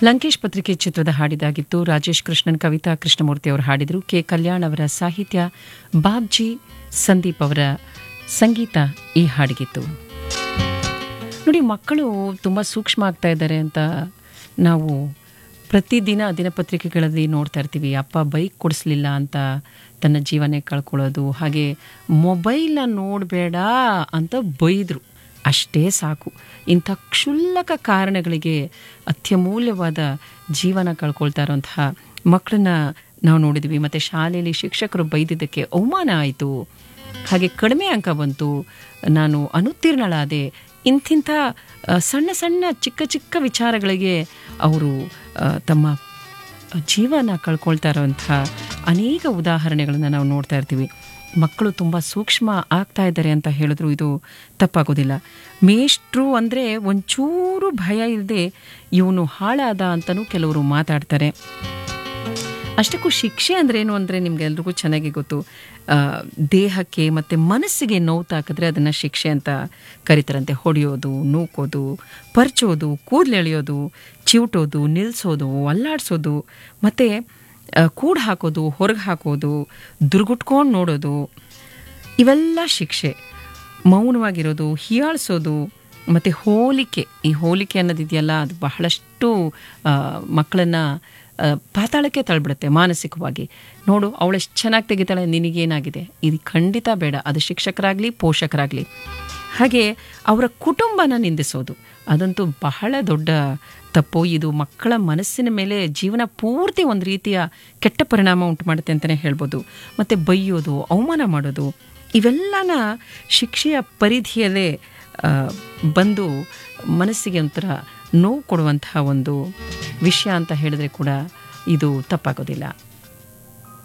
ಲಂಕೇಶ್ ಪತ್ರಿಕೆ ಚಿತ್ರದ ಹಾಡಿದಾಗಿತ್ತು ರಾಜೇಶ್ ಕೃಷ್ಣನ್ ಕವಿತಾ ಕೃಷ್ಣಮೂರ್ತಿ ಅವರು ಹಾಡಿದರು ಕೆ ಕಲ್ಯಾಣ್ ಅವರ ಸಾಹಿತ್ಯ ಬಾಬ್ಜಿ ಸಂದೀಪ್ ಅವರ ಸಂಗೀತ ಈ ಹಾಡಿಗಿತ್ತು ನೋಡಿ ಮಕ್ಕಳು ತುಂಬ ಸೂಕ್ಷ್ಮ ಆಗ್ತಾ ಇದ್ದಾರೆ ಅಂತ ನಾವು ಪ್ರತಿದಿನ ದಿನಪತ್ರಿಕೆಗಳಲ್ಲಿ ನೋಡ್ತಾ ಇರ್ತೀವಿ ಅಪ್ಪ ಬೈಕ್ ಕೊಡಿಸ್ಲಿಲ್ಲ ಅಂತ ತನ್ನ ಜೀವನೇ ಕಳ್ಕೊಳ್ಳೋದು ಹಾಗೆ ಮೊಬೈಲ್ನ ನೋಡಬೇಡ ಅಂತ ಬೈದರು ಅಷ್ಟೇ ಸಾಕು ಇಂಥ ಕ್ಷುಲ್ಲಕ ಕಾರಣಗಳಿಗೆ ಅತ್ಯಮೂಲ್ಯವಾದ ಜೀವನ ಕಳ್ಕೊಳ್ತಾ ಇರೋಂತಹ ಮಕ್ಕಳನ್ನ ನಾವು ನೋಡಿದ್ವಿ ಮತ್ತು ಶಾಲೆಯಲ್ಲಿ ಶಿಕ್ಷಕರು ಬೈದಿದ್ದಕ್ಕೆ ಅವಮಾನ ಆಯಿತು ಹಾಗೆ ಕಡಿಮೆ ಅಂಕ ಬಂತು ನಾನು ಅನುತ್ತೀರ್ಣಳಾದೆ ಇಂಥಿಂಥ ಆ, ಸಣ್ಣ ಸಣ್ಣ ಚಿಕ್ಕ ಚಿಕ್ಕ ವಿಚಾರಗಳಿಗೆ ಅವರು ಆ, ತಮ್ಮ ಜೀವನ ಕಳ್ಕೊಳ್ತಾ ಇರೋವಂಥ ಅನೇಕ ಉದಾಹರಣೆಗಳನ್ನು ನಾವು ನೋಡ್ತಾ ಇರ್ತೀವಿ ಮಕ್ಕಳು ತುಂಬ ಸೂಕ್ಷ್ಮ ಆಗ್ತಾ ಇದ್ದಾರೆ ಅಂತ ಹೇಳಿದ್ರು ಇದು ತಪ್ಪಾಗೋದಿಲ್ಲ ಮೇಷ್ಟ್ರು ಅಂದರೆ ಒಂಚೂರು ಭಯ ಇಲ್ಲದೆ ಇವನು ಹಾಳಾದ ಅಂತಲೂ ಕೆಲವರು ಮಾತಾಡ್ತಾರೆ ಅಷ್ಟಕ್ಕೂ ಶಿಕ್ಷೆ ಅಂದ್ರೆ ಏನು ಅಂದರೆ ನಿಮ್ಗೆಲ್ರಿಗೂ ಚೆನ್ನಾಗಿ ಗೊತ್ತು ಆ, ದೇಹಕ್ಕೆ ಮತ್ತು ಮನಸ್ಸಿಗೆ ನೋವು ತಾಕಿದ್ರೆ ಅದನ್ನು ಶಿಕ್ಷೆ ಅಂತ ಕರೀತಾರಂತೆ ಹೊಡೆಯೋದು ನೂಕೋದು ಪರ್ಚೋದು ಕೂದಲೆಳೆಯೋದು ಚಿವುಟೋದು ನಿಲ್ಲಿಸೋದು ಅಲ್ಲಾಡಿಸೋದು ಮತ್ತು ಕೂಡು ಹಾಕೋದು ಹೊರಗೆ ಹಾಕೋದು ದುರ್ಗುಟ್ಕೊಂಡು ನೋಡೋದು ಇವೆಲ್ಲ ಶಿಕ್ಷೆ ಮೌನವಾಗಿರೋದು ಹೀಯಾಳಿಸೋದು ಮತ್ತು ಹೋಲಿಕೆ ಈ ಹೋಲಿಕೆ ಅನ್ನೋದಿದೆಯಲ್ಲ ಅದು ಬಹಳಷ್ಟು ಮಕ್ಕಳನ್ನು ಪಾತಾಳಕ್ಕೆ ತಳ್ಬಿಡುತ್ತೆ ಮಾನಸಿಕವಾಗಿ ನೋಡು ಅವಳೆಷ್ಟು ಚೆನ್ನಾಗಿ ತೆಗಿತಾಳೆ ನಿನಗೇನಾಗಿದೆ ಇದು ಖಂಡಿತ ಬೇಡ ಅದು ಶಿಕ್ಷಕರಾಗಲಿ ಪೋಷಕರಾಗಲಿ ಹಾಗೆ ಅವರ ಕುಟುಂಬನ ನಿಂದಿಸೋದು ಅದಂತೂ ಬಹಳ ದೊಡ್ಡ ತಪ್ಪು ಇದು ಮಕ್ಕಳ ಮನಸ್ಸಿನ ಮೇಲೆ ಜೀವನ ಪೂರ್ತಿ ಒಂದು ರೀತಿಯ ಕೆಟ್ಟ ಪರಿಣಾಮ ಉಂಟು ಮಾಡುತ್ತೆ ಅಂತಲೇ ಹೇಳ್ಬೋದು ಮತ್ತು ಬೈಯೋದು ಅವಮಾನ ಮಾಡೋದು ಇವೆಲ್ಲನ ಶಿಕ್ಷೆಯ ಪರಿಧಿಯಲ್ಲೇ ಆ, ಬಂದು ಮನಸ್ಸಿಗೆ ಒಂಥರ ನೋವು ಕೊಡುವಂತಹ ಒಂದು ವಿಷಯ ಅಂತ ಹೇಳಿದ್ರೆ ಕೂಡ ಇದು ತಪ್ಪಾಗೋದಿಲ್ಲ